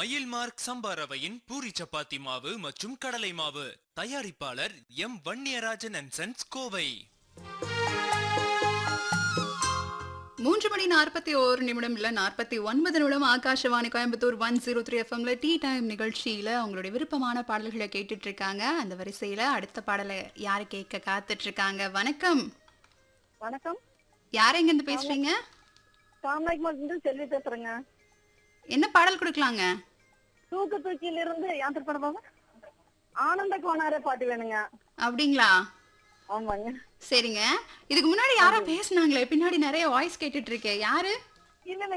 மயில் மார்க் சம்பா ரவையின் பூரி சப்பாத்தி மாவு மற்றும் கடலை மாவு தயாரிப்பாளர் M Vanniyarajan and sons Kovai மூன்று மணி நாற்பத்தி ஓரு நிமிடம் இல்ல நாற்பத்தி ஒன்பது நிமிடம் Akashvani Coimbatore one zero three எஃப்எம்ல டீ டைம் நிகழ்ச்சியில அவங்களுடைய விருப்பமான பாடல்களை கேட்டுட்டு இருக்காங்க அந்த வரிசையில அடுத்த பாடலை யாரு கேட்க காத்துட்டு இருக்காங்க வணக்கம் வணக்கம் யார் எங்க இருந்து பேசுறீங்க காமராஜ்மால் இருந்து செல்வி பேசுறேங்க என்ன பாடல் கொடுக்கலாங்க தூக்கு தூக்கியில இருந்து யாத்திரை பண்ண போங்க ஆனந்த கோனாரே பாட்டு வேணுங்க அப்படிங்களா ஆமாங்க சரிங்க இதுக்கு முன்னாடி யாரோ பேசுனாங்களே பின்னாடி நிறைய வாய்ஸ் கேட்டுட்டு இருக்கேன் யாரு இல்ல